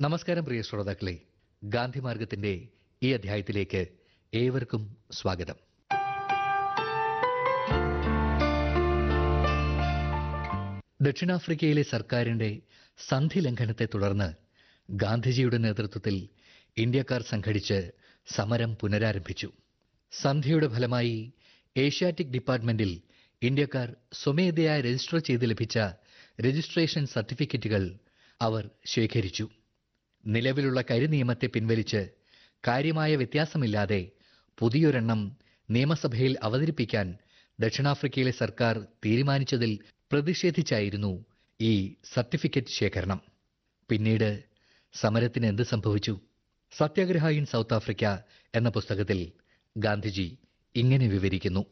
നമസ്കാരം പ്രിയ ശ്രോതാക്കളെ ഗാന്ധിമാർഗത്തിന്റെ ഈ അധ്യായത്തിലേക്ക് ഏവർക്കും സ്വാഗതം ദക്ഷിണാഫ്രിക്കയിലെ സർക്കാരിന്റെ സന്ധി ലംഘനത്തെ തുടർന്ന് ഗാന്ധിജിയുടെ നേതൃത്വത്തിൽ ഇന്ത്യക്കാർ സംഘടിച്ച് സമരം പുനരാരംഭിച്ചു സന്ധിയുടെ ഫലമായി ഏഷ്യാറ്റിക് ഡിപ്പാർട്ട്മെന്റിൽ ഇന്ത്യക്കാർ സ്വമേധയാ രജിസ്റ്റർ ചെയ്ത് ലഭിച്ച രജിസ്ട്രേഷൻ സർട്ടിഫിക്കറ്റുകൾ അവർ ശേഖരിച്ചു നിലവിലുള്ള കരിനിയമത്തെ പിൻവലിച്ച് കാര്യമായ വ്യത്യാസമില്ലാതെ പുതിയൊരെണ്ണം നിയമസഭയിൽ അവതരിപ്പിക്കാൻ ദക്ഷിണാഫ്രിക്കയിലെ സർക്കാർ തീരുമാനിച്ചതിൽ പ്രതിഷേധിച്ചായിരുന്നു ഈ സർട്ടിഫിക്കറ്റ് ശേഖരണം പിന്നീട് സമരത്തിന് എന്ത് സംഭവിച്ചു സത്യാഗ്രഹ ഇൻ സൗത്ത് ആഫ്രിക്ക എന്ന പുസ്തകത്തിൽ ഗാന്ധിജി ഇങ്ങനെ വിവരിക്കുന്നു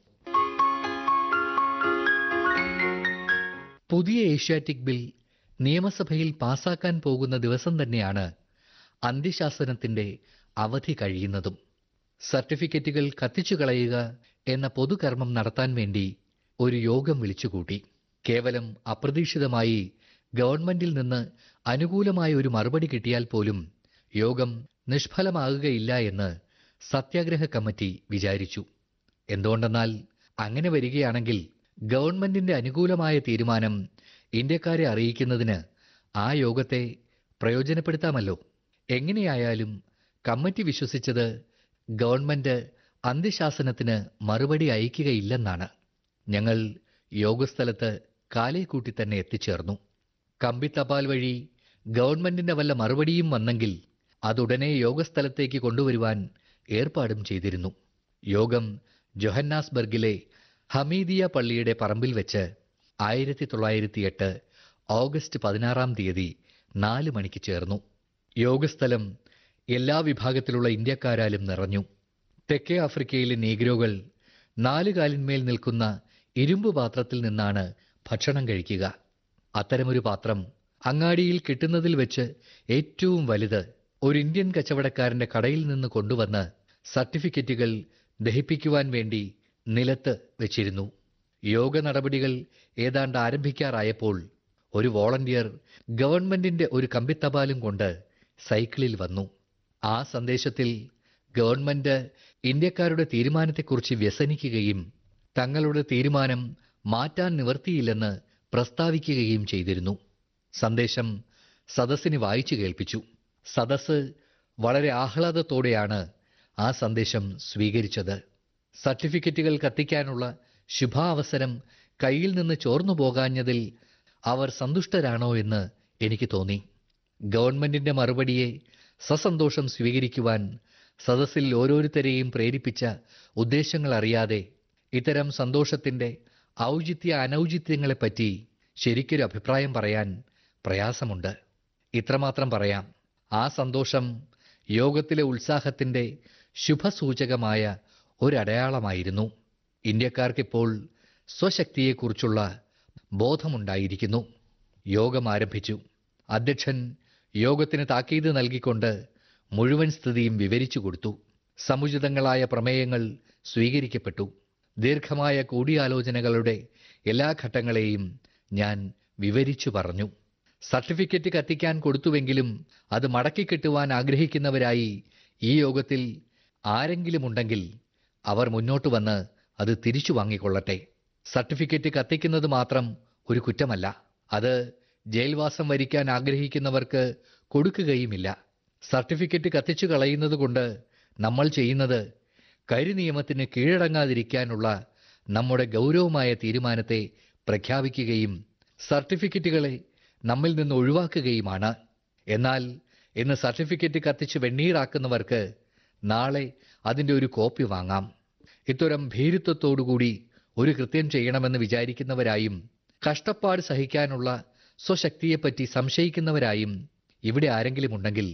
പുതിയ ഏഷ്യാറ്റിക് ബിൽ നിയമസഭയിൽ പാസാക്കാൻ പോകുന്ന ദിവസം തന്നെയാണ് അന്ത്യശാസനത്തിന്റെ അവധി കഴിയുന്നതും സർട്ടിഫിക്കറ്റുകൾ കത്തിച്ചു കളയുക എന്ന പൊതുകർമ്മം നടത്താൻ വേണ്ടി ഒരു യോഗം വിളിച്ചുകൂട്ടി കേവലം അപ്രതീക്ഷിതമായി ഗവൺമെന്റിൽ നിന്ന് അനുകൂലമായ ഒരു മറുപടി കിട്ടിയാൽ പോലും യോഗം നിഷ്ഫലമാകുകയില്ല എന്ന് സത്യാഗ്രഹ കമ്മിറ്റി വിചാരിച്ചു എന്തുകൊണ്ടെന്നാൽ അങ്ങനെ വരികയാണെങ്കിൽ ഗവൺമെന്റിന്റെ അനുകൂലമായ തീരുമാനം ഇന്ത്യക്കാരെ അറിയിക്കുന്നതിന് ആ യോഗത്തെ പ്രയോജനപ്പെടുത്താമല്ലോ എങ്ങനെയായാലും കമ്മിറ്റി വിശ്വസിച്ചത് ഗവൺമെന്റ് അന്ത്യശാസനത്തിന് മറുപടി അയക്കുകയില്ലെന്നാണ് ഞങ്ങൾ യോഗസ്ഥലത്ത് കാലേ കൂട്ടി തന്നെ എത്തിച്ചേർന്നു കമ്പി തപാൽ വഴി ഗവൺമെന്റിന്റെ വല്ല മറുപടിയും വന്നെങ്കിൽ അതുടനെ യോഗസ്ഥലത്തേക്ക് കൊണ്ടുവരുവാൻ ഏർപ്പാടും ചെയ്തിരുന്നു യോഗം ജൊഹന്നാസ്ബർഗിലെ ഹമീദിയ പള്ളിയുടെ പറമ്പിൽ വെച്ച് ആയിരത്തി തൊള്ളായിരത്തി എട്ട് ഓഗസ്റ്റ് പതിനാറാം തീയതി നാല് മണിക്ക് ചേർന്നു യോഗസ്ഥലം എല്ലാ വിഭാഗത്തിലുള്ള ഇന്ത്യക്കാരാലും നിറഞ്ഞു തെക്കേ ആഫ്രിക്കയിലെ നീഗ്രോകൾ നാലുകാലിന്മേൽ നിൽക്കുന്ന ഇരുമ്പ് പാത്രത്തിൽ നിന്നാണ് ഭക്ഷണം കഴിക്കുക അത്തരമൊരു പാത്രം അങ്ങാടിയിൽ കിട്ടുന്നതിൽ വെച്ച് ഏറ്റവും വലുത് ഒരു ഇന്ത്യൻ കച്ചവടക്കാരന്റെ കടയിൽ നിന്ന് കൊണ്ടുവന്ന് സർട്ടിഫിക്കറ്റുകൾ ദഹിപ്പിക്കുവാൻ വേണ്ടി നിലത്ത് വെച്ചിരുന്നു യോഗ നടപടികൾ ഏതാണ്ട് ആരംഭിക്കാറായപ്പോൾ ഒരു വോളണ്ടിയർ ഗവൺമെന്റിന്റെ ഒരു കമ്പിത്തപാലും കൊണ്ട് സൈക്കിളിൽ വന്നു ആ സന്ദേശത്തിൽ ഗവൺമെന്റ് ഇന്ത്യക്കാരുടെ തീരുമാനത്തെക്കുറിച്ച് വ്യസനിക്കുകയും തങ്ങളുടെ തീരുമാനം മാറ്റാൻ നിവർത്തിയില്ലെന്ന് പ്രസ്താവിക്കുകയും ചെയ്തിരുന്നു സന്ദേശം സദസ്സിന് വായിച്ചു കേൾപ്പിച്ചു സദസ്സ് വളരെ ആഹ്ലാദത്തോടെയാണ് ആ സന്ദേശം സ്വീകരിച്ചത് സർട്ടിഫിക്കറ്റുകൾ കത്തിക്കാനുള്ള ശുഭാവസരം കയ്യിൽ നിന്ന് ചോർന്നു പോകാഞ്ഞതിൽ അവർ സന്തുഷ്ടരാണോ എന്ന് എനിക്ക് തോന്നി ഗവൺമെന്റിന്റെ മറുപടിയെ സസന്തോഷം സ്വീകരിക്കുവാൻ സദസ്സിൽ ഓരോരുത്തരെയും പ്രേരിപ്പിച്ച ഉദ്ദേശങ്ങൾ അറിയാതെ ഇത്തരം സന്തോഷത്തിന്റെ ഔചിത്യ അനൗചിത്യങ്ങളെപ്പറ്റി ശരിക്കൊരു അഭിപ്രായം പറയാൻ പ്രയാസമുണ്ട് ഇത്രമാത്രം പറയാം ആ സന്തോഷം യോഗത്തിലെ ഉത്സാഹത്തിന്റെ ശുഭസൂചകമായ ഒരടയാളമായിരുന്നു ഇന്ത്യക്കാർക്കിപ്പോൾ സ്വശക്തിയെക്കുറിച്ചുള്ള ബോധമുണ്ടായിരിക്കുന്നു യോഗം ആരംഭിച്ചു അധ്യക്ഷൻ യോഗത്തിന് താക്കീത് നൽകിക്കൊണ്ട് മുഴുവൻ സ്ഥിതിയും വിവരിച്ചു കൊടുത്തു സമുചിതങ്ങളായ പ്രമേയങ്ങൾ സ്വീകരിക്കപ്പെട്ടു ദീർഘമായ കൂടിയാലോചനകളുടെ എല്ലാ ഘട്ടങ്ങളെയും ഞാൻ വിവരിച്ചു പറഞ്ഞു സർട്ടിഫിക്കറ്റ് കത്തിക്കാൻ കൊടുത്തുവെങ്കിലും അത് മടക്കി കിട്ടുവാൻ ആഗ്രഹിക്കുന്നവരായി ഈ യോഗത്തിൽ ആരെങ്കിലും ഉണ്ടെങ്കിൽ അവർ മുന്നോട്ട് വന്ന് അത് തിരിച്ചു വാങ്ങിക്കൊള്ളട്ടെ സർട്ടിഫിക്കറ്റ് കത്തിക്കുന്നത് മാത്രം ഒരു കുറ്റമല്ല അത് ജയിൽവാസം വരിക്കാൻ ആഗ്രഹിക്കുന്നവർക്ക് കൊടുക്കുകയുമില്ല സർട്ടിഫിക്കറ്റ് കത്തിച്ചു കളയുന്നത് കൊണ്ട് നമ്മൾ ചെയ്യുന്നത് കരിനിയമത്തിന് കീഴടങ്ങാതിരിക്കാനുള്ള നമ്മുടെ ഗൗരവമായ തീരുമാനത്തെ പ്രഖ്യാപിക്കുകയും സർട്ടിഫിക്കറ്റുകളെ നമ്മിൽ നിന്ന് ഒഴിവാക്കുകയുമാണ് എന്നാൽ ഇന്ന് സർട്ടിഫിക്കറ്റ് കത്തിച്ച് വെണ്ണീറാക്കുന്നവർക്ക് നാളെ അതിൻ്റെ ഒരു കോപ്പി വാങ്ങാം ഇത്തരം ഭീരുത്വത്തോടുകൂടി ഒരു കൃത്യം ചെയ്യണമെന്ന് വിചാരിക്കുന്നവരായും കഷ്ടപ്പാട് സഹിക്കാനുള്ള സ്വശക്തിയെപ്പറ്റി സംശയിക്കുന്നവരായും ഇവിടെ ആരെങ്കിലും ഉണ്ടെങ്കിൽ